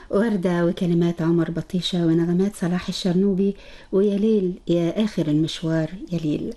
وردة وكلمات عمر بطيشة ونغمات صلاح الشرنوبي ويا ليل يا آخر المشوار يا ليل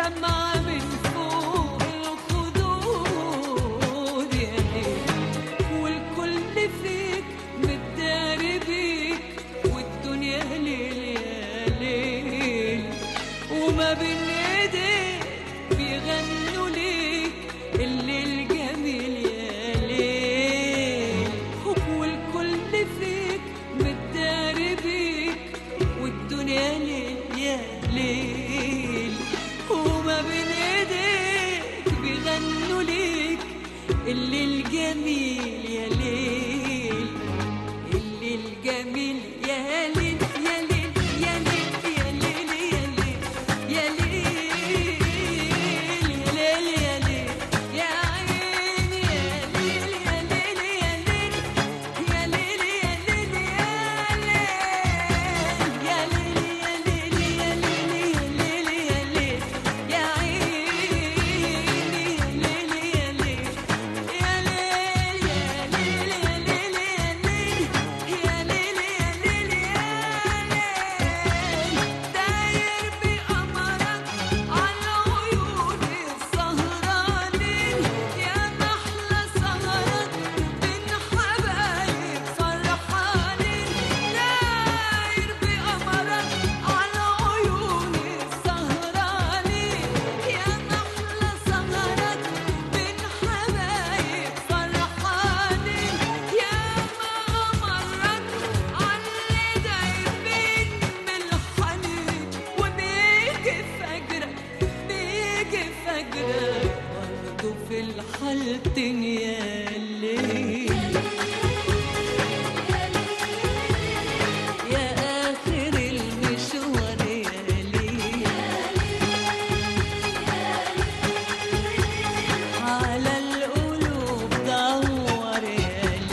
دمعة من فوق الخدود يا ليل والكل فيك متداري بيك والدنيا ليل يا ليل وما بين ايديك بيغنوا ليك الليل جميل يا ليل والكل فيك متداري بيك والدنيا ليل يا ليل وما بين ايديك بيغنوا ليك الليل جميل يا ليل الليل جميل يا ليل يا ليل يا ليل يا ليل يا ليل يا ليل يا ليل يا ليل يا عيني يا ليل يا ليل يا ليل يا ليل يا ليل يا ليل يا ليل يا ليل يا ليل يا عيني يا ليل يا ليل يا ليل يا ليل يا ليل يا ليل يا ليل داير بقمرك على عيون السهرانين يا محلى سهرك بين حبايب فرحانين داير بقمرك على عيون السهرانين يا محلى سهرك بين حبايب فرحانين يا ما مرك علي دايبين من الحنين وبيجي فجرك بيجي فجرك برضه في الحالتين يا ليل يا آخر المشوار يا ليل على القلوب دور يا ليل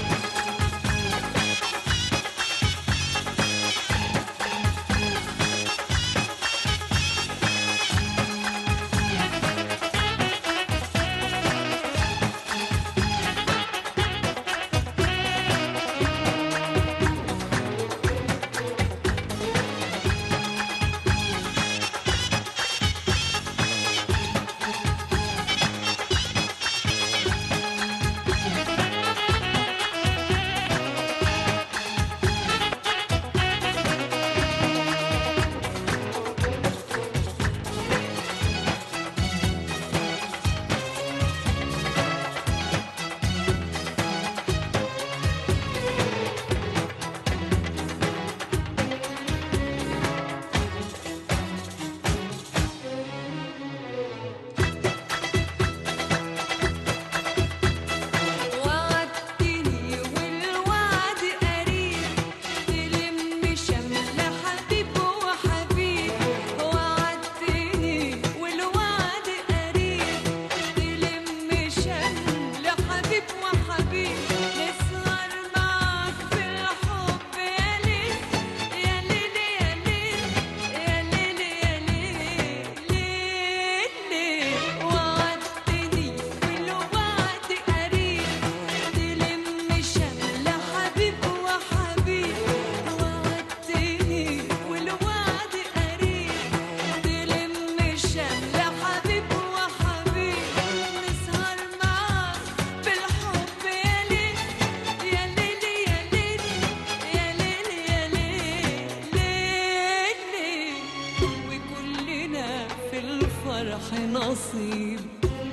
وعدتني والوعد قريب تلم شمل حبيب وحبيب وعدتني والوعد قريب تلم شمل حبيب وحبيب نسهر معاك في الحب يا ليل يا ليل يا ليل يا ليل يا ليل ليل ليل وعدتني والوعد قريب تلم شمل حبيب وحبيب وعدتني والوعد قريب تلم شمل حبيب وحبيب نسهر معاك في الحب يا ليل يا ليل يا ليل يا ليل يا ليل ليل وكلنا في الفرح نصيب